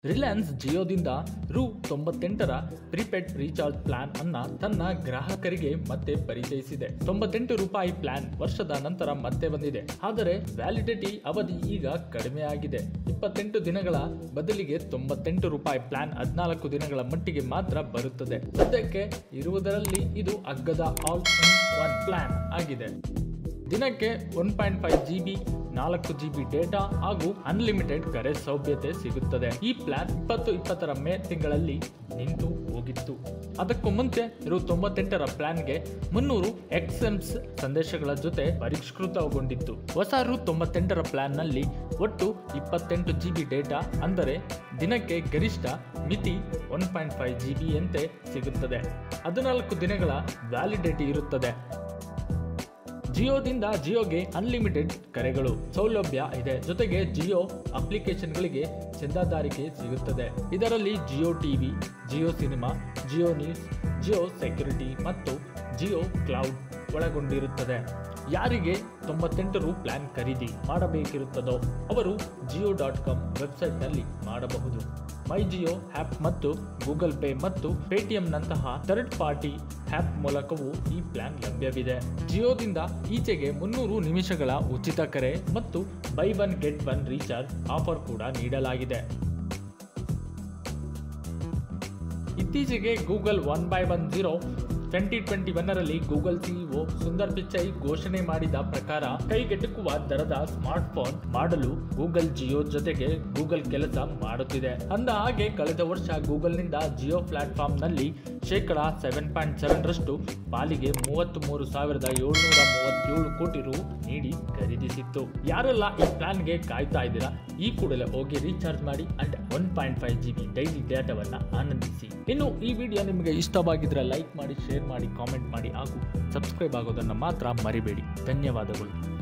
ರಿಲಯನ್ಸ್ ಜಿಯೋದಿಂದ ರು ತೊಂಬತ್ತೆಂಟರ prepaid recharge plan ಅನ್ನ ತನ್ನ ಗ್ರಾಹಕರಿಗೆ ಮತ್ತೆ ಪರಿಚಯಿಸಿದೆ ತೊಂಬತ್ತೆಂಟು ರೂಪಾಯಿ ಪ್ಲಾನ್ ವರ್ಷದ ನಂತರ ಮತ್ತೆ ಬಂದಿದೆ ಆದರೆ ವ್ಯಾಲಿಡಿಟಿ ಅವಧಿ ಈಗ ಕಡಿಮೆ ಆಗಿದೆ ಇಪ್ಪತ್ತೆಂಟು ದಿನಗಳ ಬದಲಿಗೆ ತೊಂಬತ್ತೆಂಟು ರೂಪಾಯಿ ಪ್ಲಾನ್ ಹದಿನಾಲ್ಕು ದಿನಗಳ ಮಟ್ಟಿಗೆ ಮಾತ್ರ ಬರುತ್ತದೆ ಸದ್ಯಕ್ಕೆ ಇರುವುದರಲ್ಲಿ ಇದು ಅಗ್ಗದ ಆಲ್ ಇನ್ ಒನ್ ಪ್ಲಾನ್ ಆಗಿದೆ ದಿನಕ್ಕೆ one point five G B ನಾಲ್ಕು ಜಿ ಬಿ ಡೇಟಾ ಹಾಗೂ ಅನ್ಲಿಮಿಟೆಡ್ ಕರೆ ಸೌಭ್ಯತೆ ಸಿಗುತ್ತದೆ ಈ ಪ್ಲಾನ್ ಇಪ್ಪತ್ತು ಇಪ್ಪತ್ತರ ಮೇ ತಿಂಗಳಲ್ಲಿ ನಿಂತು ಹೋಗಿತ್ತು ಅದಕ್ಕೂ ಮುಂಚೆ ರು ತೊಂಬತ್ತೆಂಟರ ಪ್ಲಾನ್ಗೆ ಮುನ್ನೂರು ಎಕ್ಸ್ಎಮ್ಸ್ ಸಂದೇಶಗಳ ಜೊತೆ ಪರಿಷ್ಕೃತಗೊಂಡಿತ್ತು ಹೊಸ ರು ತೊಂಬತ್ತೆಂಟರ ಪ್ಲಾನ್ನಲ್ಲಿ ಒಟ್ಟು ಇಪ್ಪತ್ತೆಂಟು ಜಿ ಬಿ ಡೇಟಾ ಅಂದರೆ ದಿನಕ್ಕೆ ಗರಿಷ್ಠ ಮಿತಿ ಒನ್ ಪಾಯಿಂಟ್ ಫೈವ್ ಜಿ ಬಿಯಂತೆ ಸಿಗುತ್ತದೆ ಹದಿನಾಲ್ಕು ದಿನಗಳ ವ್ಯಾಲಿಡಿಟಿ ಇರುತ್ತದೆ ಜಿಯೋದಿಂದ ಜಿಯೋಗೆ ಅನ್ಲಿಮಿಟೆಡ್ ಕರೆಗಳು ಸೌಲಭ್ಯ ಇದೆ ಜೊತೆಗೆ ಜಿಯೋ ಅಪ್ಲಿಕೇಶನ್ಗಳಿಗೆ ಚಂದಾದಾರಿಕೆ ಸಿಗುತ್ತದೆ ಇದರಲ್ಲಿ Jio TV Jio cinema Jio news Jio security ಮತ್ತು ಜಿಯೋ ಕ್ಲೌಡ್ ಒಳಗೊಂಡಿರುತ್ತದೆ ಯಾರಿಗೆ ತೊಂಬತ್ತೆಂಟು ರು ಪ್ಲಾನ್ ಖರೀದಿ ಮಾಡಬೇಕಿರುತ್ತದೋ ಅವರು ಜಿಯೋ ಡಾಟ್ ಕಾಮ್ ವೆಬ್ಸೈಟ್ನಲ್ಲಿ ಮಾಡಬಹುದು ಮೈ ಜಿಯೋ ಆ್ಯಪ್ ಮತ್ತು ಗೂಗಲ್ ಪೇ ಮತ್ತು ಪೇಟಿಎಂನಂತಹ ಥರ್ಡ್ ಪಾರ್ಟಿ ಆ್ಯಪ್ ಮೂಲಕವೂ ಈ ಪ್ಲಾನ್ ಲಭ್ಯವಿದೆ ಜಿಯೋದಿಂದ ಈಚೆಗೆ ಮುನ್ನೂರು ನಿಮಿಷಗಳ ಉಚಿತ ಕರೆ ಮತ್ತು buy one get one recharge offer ಕೂಡ ನೀಡಲಾಗಿದೆ ಇತ್ತೀಚೆಗೆ Google one by one zero twenty twenty ಒನ್ನರಲ್ಲಿ ಗೂಗಲ್ ಸಿಇಒ ಸುಂದರ್ ಪಿಚೈ ಘೋಷಣೆ ಮಾಡಿದ ಪ್ರಕಾರ ಕೈಗೆಟುಕುವ ದರದ ಸ್ಮಾರ್ಟ್ಫೋನ್ ಮಾಡಲು ಗೂಗಲ್ ಜಿಯೋ ಜೊತೆಗೆ ಗೂಗಲ್ ಕೆಲಸ ಮಾಡುತ್ತಿದೆ ಅಂದ ಹಾಗೆ ಕಳೆದ ವರ್ಷ ಗೂಗಲ್ನಿಂದ ಜಿಯೋ ಪ್ಲಾಟ್ಫಾರ್ಮ್ನಲ್ಲಿ ಶೇಕಡ ಸೆವೆನ್ ಪಾಯಿಂಟ್ ಸೆವೆನ್ ರಷ್ಟು ಪಾಲಿಗೆ ಮೂವತ್ತ್ ಮೂರು ಸಾವಿರದ ಏಳ್ನೂರ ಮೂವತ್ತೇಳು ಕೋಟಿ ರು ನೀಡಿ ಖರೀದಿಸಿತ್ತು ಯಾರೆಲ್ಲ ಈ ಪ್ಲಾನ್ಗೆ ಕಾಯ್ತಾ ಇದ್ದೀರಾ ಈ ಕೂಡಲೇ ಹೋಗಿ ರೀಚಾರ್ಜ್ ಮಾಡಿ and one point five G B daily ಡೇಟಾವನ್ನ ಆನಂದಿಸಿ ಇನ್ನು ಈ ವಿಡಿಯೋ ನಿಮಗೆ ಇಷ್ಟವಾಗಿದ್ರೆ ಲೈಕ್ ಮಾಡಿ ಶೇರ್ ಮಾಡಿ ಕಾಮೆಂಟ್ ಮಾಡಿ ಹಾಗೂ ಸಬ್ಸ್ಕ್ರೈಬ್ ಆಗೋದನ್ನು ಮಾತ್ರ ಮರಿಬೇಡಿ ಧನ್ಯವಾದಗಳು